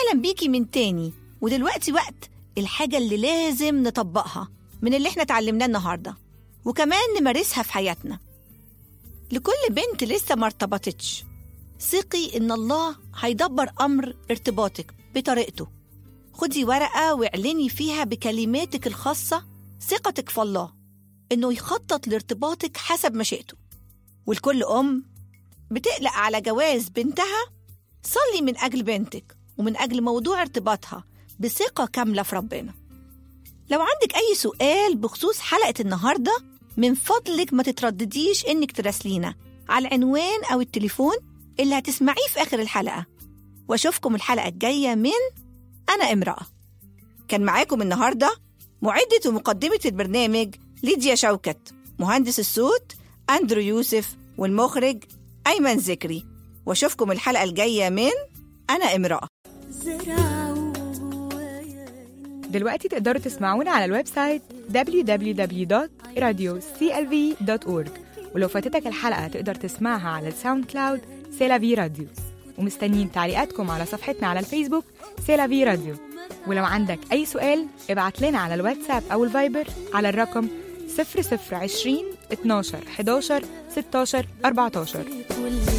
أهلا بيكي من تاني ودلوقتي وقت الحاجة اللي لازم نطبقها من اللي احنا اتعلمناه النهاردة وكمان نمارسها في حياتنا لكل بنت لسه ما ارتبطتش ثقي إن الله هيدبر أمر ارتباطك بطريقته خدي ورقة واعلني فيها بكلماتك الخاصة ثقتك في الله إنه يخطط لارتباطك حسب مشيئته ولكل أم بتقلق على جواز بنتها صلي من أجل بنتك ومن أجل موضوع ارتباطها بثقة كاملة في ربنا لو عندك أي سؤال بخصوص حلقة النهاردة من فضلك ما تتردديش إنك تراسلينا على العنوان أو التليفون اللي هتسمعيه في آخر الحلقة وأشوفكم الحلقة الجاية من أنا امرأة كان معاكم النهاردة معدة ومقدمة البرنامج ليديا شوكت مهندس الصوت أندرو يوسف والمخرج أيمن ذكري وأشوفكم الحلقة الجاية من أنا امرأة دلوقتي تقدروا تسمعونا على الويب سايت www.radioclv.org ولو فاتتك الحلقة تقدر تسمعها على الساوند كلاود سيلافي راديو ومستنيين تعليقاتكم على صفحتنا على الفيسبوك سيلافي راديو ولو عندك أي سؤال ابعت لنا على الواتساب أو الفايبر على الرقم 0020 12 11 16 14